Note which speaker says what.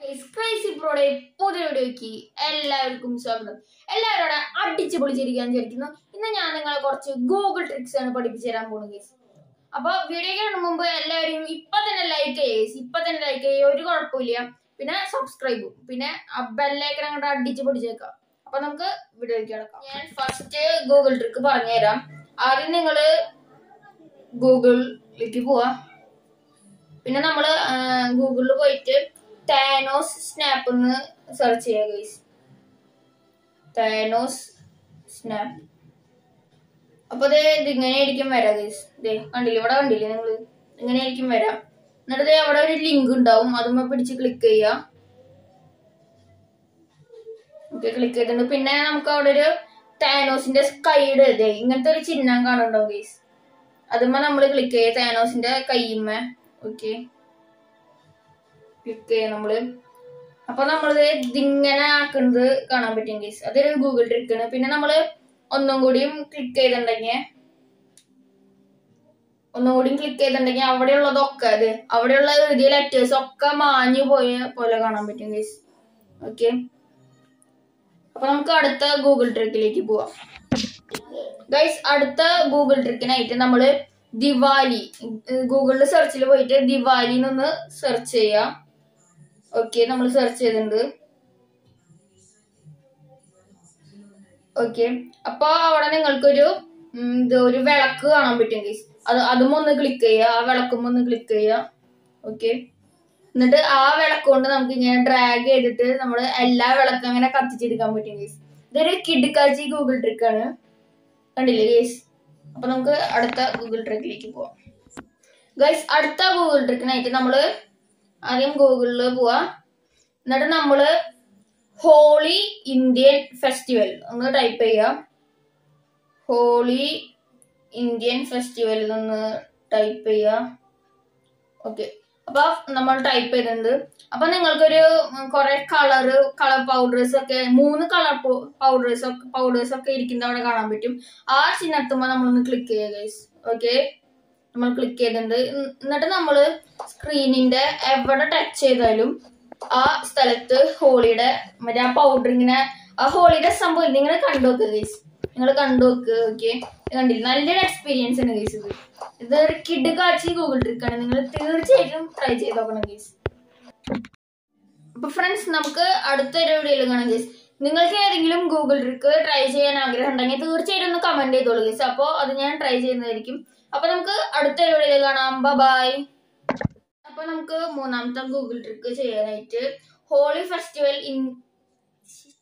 Speaker 1: Crazy പ്രോയുടെ പുതിയ വീഡിയോയ്ക്ക് എല്ലാവർക്കും സ്വാഗതം എല്ലാവരോടും അടിച്ചു പൊളിച്ചിരിക്കാൻ വിചാരിക്കുന്നു ഇന്ന് ഞാൻ നിങ്ങളെ കുറച്ച് ഗൂഗിൾ ട്രിക്സ് ആണ് പഠിപ്പിച്ചു തരാൻ പോകുന്നത് guys. അപ്പൊ വീഡിയോ കാണുന്ന മുമ്പ് എല്ലാവരും ഇപ്പൊ തന്നെ ലൈക്ക് ചെയ്യുക ഇപ്പൊ തന്നെ ലൈക്ക് ചെയ്യുക ഒരു കുഴപ്പമില്ല പിന്നെ സബ്സ്ക്രൈബും പിന്നെ ബെല്ലൈക്കൻ അങ്ങോട്ട് അടിച്ചു പൊടിച്ചേക്കാം അപ്പൊ നമുക്ക് വീഡിയോയ്ക്ക് കിടക്കാം ഞാൻ ഫസ്റ്റ് ഗൂഗിൾ ട്രിക്ക് പറഞ്ഞുതരാം ആദ്യം നിങ്ങള് ഗൂഗിളിലേക്ക് പോവാ പിന്നെ നമ്മള് ഗൂഗിളിൽ പോയിട്ട് താനോസ് സ്നാപ്പ് എന്ന് സെർച്ച് ചെയ്യുക ഗൈസ് താനോസ് സ്നാപ്പ് അപ്പൊ ദേ ഇതിങ്ങനെ ആയിരിക്കും വരാം ഗൈസ് ദേ കണ്ടില്ലേ ഇവിടെ കണ്ടില്ലേ നിങ്ങള് ഇങ്ങനെ ആയിരിക്കും വരാം എന്നിട്ട് ദേ അവിടെ ഒരു ലിങ്ക് ഉണ്ടാവും അതുമ്മ പിടിച്ച് ക്ലിക്ക് ചെയ്യുക ഓക്കെ ക്ലിക്ക് ചെയ്തിട്ടുണ്ട് പിന്നെ നമുക്ക് അവിടെ ഒരു താനോസിന്റെ സ്കൈഡ് ദേ ഇങ്ങനത്തെ ഒരു ചിഹ്നം കാണുന്നുണ്ടാവും ഗൈസ് അതുമ്മ നമ്മൾ ക്ലിക്ക് ചെയ്യുക താനോസിന്റെ കയ്യുമ്മ ഓക്കെ ക്ലിക്ക് ചെയ്യാം നമ്മള് അപ്പൊ നമ്മളിത് ഇതിങ്ങനെ ആക്കുന്നത് കാണാൻ പറ്റും ഗീസ് അതൊരു ഗൂഗിൾ ട്രിക്കാണ് പിന്നെ നമ്മള് ഒന്നും കൂടിയും ക്ലിക്ക് ചെയ്തിട്ടുണ്ടെങ്കിൽ ഒന്നും കൂടിയും ക്ലിക്ക് ചെയ്തിട്ടുണ്ടെങ്കിൽ അവിടെയുള്ളതൊക്കെ അത് അവിടെയുള്ള എഴുതിയ ലെറ്റേഴ്സ് ഒക്കെ മാഞ്ഞു പോയ പോലെ കാണാൻ പറ്റും ഗീസ് ഓക്കെ അപ്പൊ നമുക്ക് അടുത്ത ഗൂഗിൾ ട്രിക്കിലേക്ക് പോവാം ഗൈസ് അടുത്ത ഗൂഗിൾ ട്രിക്കിനായിട്ട് നമ്മള് ദിവാലി ഗൂഗിളിൽ സെർച്ചിൽ പോയിട്ട് ദിവാലി എന്നൊന്ന് സെർച്ച് ചെയ്യാം ഓക്കെ നമ്മൾ സെർച്ച് ചെയ്തിട്ടുണ്ട് ഓക്കെ അപ്പൊ അവിടെ നിങ്ങൾക്കൊരു ഉം, ഇത് ഒരു വിളക്ക് കാണാൻ പറ്റും ഗൈസ് അത് അതും ഒന്ന് ക്ലിക്ക് ചെയ്യുക ആ വിളക്കും ഒന്ന് ക്ലിക്ക് ചെയ്യുക ഓക്കെ എന്നിട്ട് ആ വിളക്ക് കൊണ്ട് നമുക്ക് ഇങ്ങനെ ഡ്രാഗ് ചെയ്തിട്ട് നമ്മൾ എല്ലാ വിളക്കും അങ്ങനെ കത്തിച്ചെടുക്കാൻ പറ്റും ഗൈസ് ഇതൊരു കിടുക്കാച്ചി ഗൂഗിൾ ട്രിക്കാണ് കണ്ടില്ലേ ഗൈസ് അപ്പൊ നമുക്ക് അടുത്ത ഗൂഗിൾ ട്രിക്കിലേക്ക് പോവാം ഗൈസ് അടുത്ത ഗൂഗിൾ ട്രിക്കിനായിട്ട് നമ്മള് ആദ്യം ഗൂഗിളിൽ പോവാ എന്നിട്ട് നമ്മള് ഹോളി ഇന്ത്യൻ ഫെസ്റ്റിവൽ ഒന്ന് ടൈപ്പ് ചെയ്യാം ഹോളി ഇന്ത്യൻ ഫെസ്റ്റിവൽ എന്ന് ടൈപ്പ് ചെയ്യാം ഓക്കെ അപ്പൊ നമ്മൾ ടൈപ്പ് ചെയ്തിട്ടുണ്ട് അപ്പൊ നിങ്ങൾക്കൊരു കുറെ കളറ് കളർ പൗഡേഴ്സ് ഒക്കെ മൂന്ന് കളർ പൗഡേഴ്സ് ഒക്കെ പൗഡേഴ്സ് ഒക്കെ ഇരിക്കുന്ന അവിടെ കാണാൻ പറ്റും ആ ചിഹ്നത്തുമ്പോ നമ്മളൊന്ന് ക്ലിക്ക് ചെയ്യുക ഗൈസ് ഓക്കെ നമ്മൾ ക്ലിക്ക് ചെയ്തിട്ടുണ്ട് ഇൻ- എന്നിട്ട് നമ്മള് സ്ക്രീനിന്റെ എവിടെ ടച്ച് ചെയ്താലും ആ സ്ഥലത്ത് ഹോളിയുടെ മറ്റേ ആ പൗഡർ ഇങ്ങനെ ആ ഹോളിയുടെ സംഭവം നിങ്ങൾ കണ്ടു നോക്കുക ഗൈസ് നിങ്ങൾ കണ്ടു നോക്കുക ഓക്കെ കണ്ടില്ല നല്ലൊരു എക്സ്പീരിയൻസ് ആണ് ഗൈസ് ഇത് ഇത് ഒരു കിഡ് കാച്ചി ഗൂഗിൾ ട്രിക്കാണ് നിങ്ങൾ തീർച്ചയായിട്ടും ട്രൈ ചെയ്ത് നോക്കണം ഗൈസ് അപ്പൊ ഫ്രണ്ട്സ് നമുക്ക് അടുത്തൊരു വീഡിയോയിൽ കാണാം ഗൈസ് നിങ്ങൾക്ക് ഏതെങ്കിലും ഗൂഗിൾ ട്രിക്ക് ട്രൈ ചെയ്യാൻ ആഗ്രഹം ഉണ്ടെങ്കിൽ തീർച്ചയായിട്ടും ഒന്ന് കമന്റ് ചെയ്തോളൂ ഗൈസ് അപ്പോൾ അത് ഞാൻ ട്രൈ ചെയ്യുന്നതായിരിക്കും അപ്പൊ നമുക്ക് അടുത്തൊരു വീഡിയോയിൽ കാണാം ബൈ അപ്പൊ നമുക്ക് മൂന്നാമത്തെ ഗൂഗിൾ ട്രിക്ക് ചെയ്യാനായിട്ട് ഹോളി ഫെസ്റ്റിവൽ ഇൻ